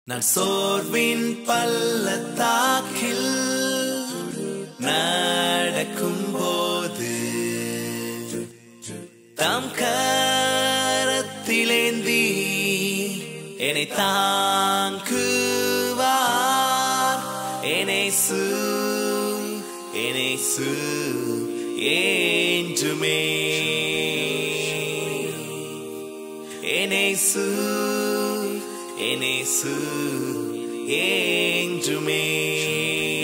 நான் சோர்வின் பள்ளத்தாக்கில் நடக்கும் போது தாம் கரத்திலேந்தி என்னை தாங்குவார் என்னேசு என்னேசு என்றுமே என்னேசு என்னேசு என்றுமே